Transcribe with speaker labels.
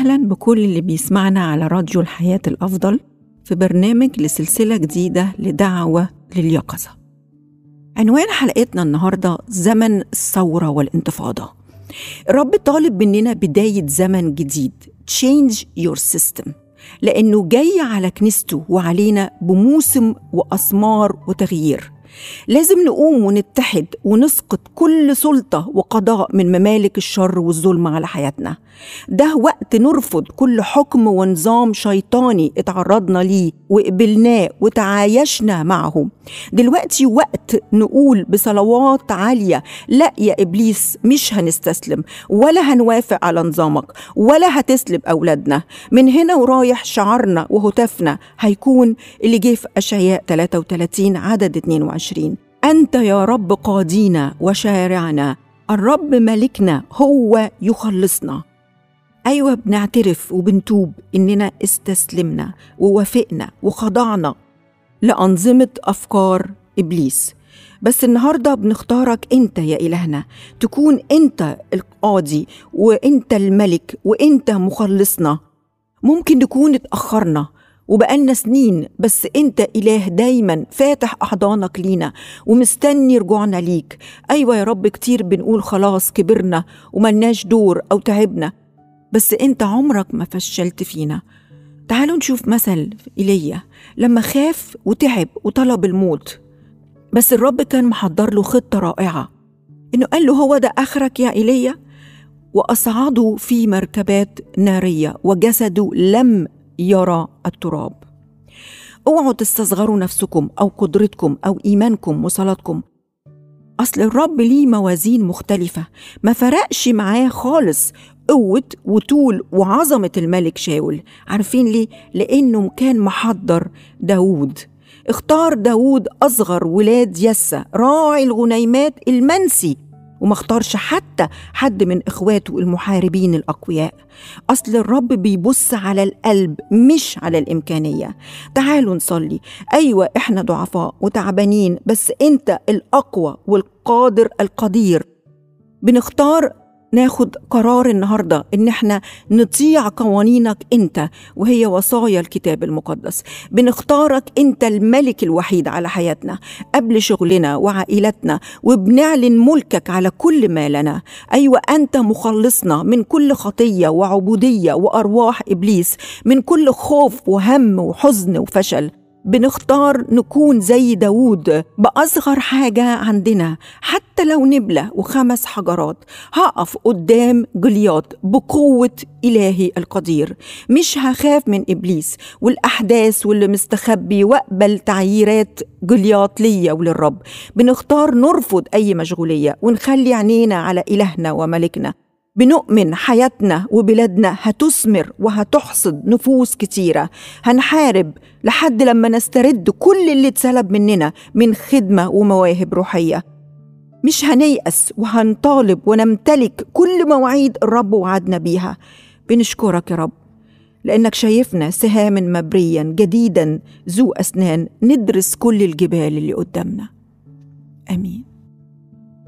Speaker 1: وسهلا بكل اللي بيسمعنا على راديو الحياة الأفضل في برنامج لسلسلة جديدة لدعوة لليقظة عنوان حلقتنا النهاردة زمن الثورة والانتفاضة الرب طالب مننا بداية زمن جديد Change your system لأنه جاي على كنيسته وعلينا بموسم وأسمار وتغيير لازم نقوم ونتحد ونسقط كل سلطة وقضاء من ممالك الشر والظلم على حياتنا ده وقت نرفض كل حكم ونظام شيطاني اتعرضنا ليه وقبلناه وتعايشنا معه دلوقتي وقت نقول بصلوات عالية لا يا إبليس مش هنستسلم ولا هنوافق على نظامك ولا هتسلب أولادنا من هنا ورايح شعارنا وهتافنا هيكون اللي جه في أشعياء 33 عدد 22 أنت يا رب قاضينا وشارعنا الرب ملكنا هو يخلصنا أيوة بنعترف وبنتوب إننا استسلمنا ووافقنا وخضعنا لأنظمة أفكار إبليس بس النهارده بنختارك انت يا الهنا تكون انت القاضي وانت الملك وانت مخلصنا ممكن نكون اتاخرنا وبقالنا سنين بس انت اله دايما فاتح احضانك لينا ومستني رجوعنا ليك ايوه يا رب كتير بنقول خلاص كبرنا وملناش دور او تعبنا بس انت عمرك ما فشلت فينا تعالوا نشوف مثل ايليا لما خاف وتعب وطلب الموت بس الرب كان محضر له خطه رائعه انه قال له هو ده اخرك يا ايليا واصعده في مركبات ناريه وجسده لم يرى التراب اوعوا تستصغروا نفسكم او قدرتكم او ايمانكم وصلاتكم اصل الرب ليه موازين مختلفه ما فرقش معاه خالص قوة وطول وعظمة الملك شاول عارفين ليه؟ لأنه كان محضر داود اختار داود أصغر ولاد يسى راعي الغنيمات المنسي وما اختارش حتى حد من اخواته المحاربين الاقوياء اصل الرب بيبص على القلب مش على الامكانيه تعالوا نصلي ايوه احنا ضعفاء وتعبانين بس انت الاقوى والقادر القدير بنختار ناخد قرار النهارده ان احنا نطيع قوانينك انت وهي وصايا الكتاب المقدس بنختارك انت الملك الوحيد على حياتنا قبل شغلنا وعائلتنا وبنعلن ملكك على كل ما لنا ايوه انت مخلصنا من كل خطيه وعبوديه وارواح ابليس من كل خوف وهم وحزن وفشل بنختار نكون زي داود بأصغر حاجة عندنا حتى لو نبلة وخمس حجرات هقف قدام جلياط بقوة إلهي القدير مش هخاف من إبليس والأحداث واللي مستخبي وأقبل تعييرات جلياط ليا وللرب بنختار نرفض أي مشغولية ونخلي عينينا على إلهنا وملكنا بنؤمن حياتنا وبلادنا هتثمر وهتحصد نفوس كتيرة هنحارب لحد لما نسترد كل اللي اتسلب مننا من خدمة ومواهب روحية مش هنيأس وهنطالب ونمتلك كل مواعيد الرب وعدنا بيها بنشكرك يا رب لأنك شايفنا سهاما مبريا جديدا ذو أسنان ندرس كل الجبال اللي قدامنا آمين